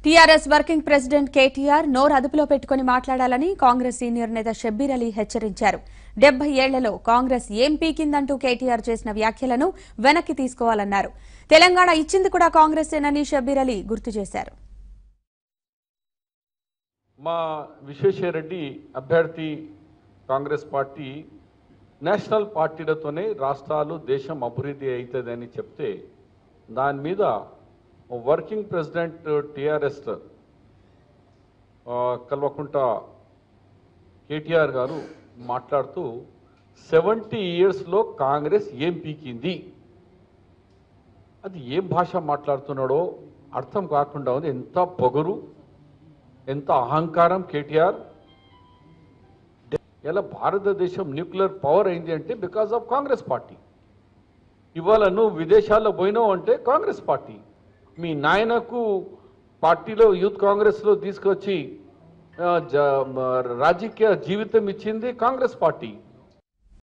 TRS working president KTR నోరు అదుపులో పెట్టుకుని మాట్లాడాలని కాంగ్రెస్ సీనియర్ నేత షబ్బీర్ అలీ హెచ్చరించారు డెబ్బై ఏళ్లలో కాంగ్రెస్ ఏం పీకిందంటూ కేటీఆర్ చేసిన వ్యాఖ్యలను వెనక్కి తీసుకోవాలన్నారు తెలంగాణ ఇచ్చింది కూడా కాంగ్రెసేనని షబ్బీర్ అలీ గుర్తు చేశారు మా విశ్వేశ్వరరెడ్డి అభ్యర్థి కాంగ్రెస్ పార్టీ నేషనల్ పార్టీలతోనే రాష్ట్రాలు దేశం అభివృద్ధి అవుతుందని చెప్తే దాని మీద working president TRS Kalvakuntla KTR garu మాట్లాడుతూ సెవెంటీ ఇయర్స్లో కాంగ్రెస్ ఏం పీకింది అది ఏం భాష మాట్లాడుతున్నాడో అర్థం కాకుండా ఉంది ఎంత పొగరు ఎంత అహంకారం కేటీఆర్ ఇలా భారతదేశం న్యూక్లియర్ పవర్ అయింది అంటే బికాస్ ఆఫ్ కాంగ్రెస్ పార్టీ ఇవాళ నువ్వు విదేశాల్లో పోయినావు అంటే కాంగ్రెస్ పార్టీ మీ నాయనకు పార్టీలో యూత్ కాంగ్రెస్లో తీసుకొచ్చి ఆ, జ- మ- రాజకీయ జీవితం ఇచ్చింది కాంగ్రెస్ పార్టీ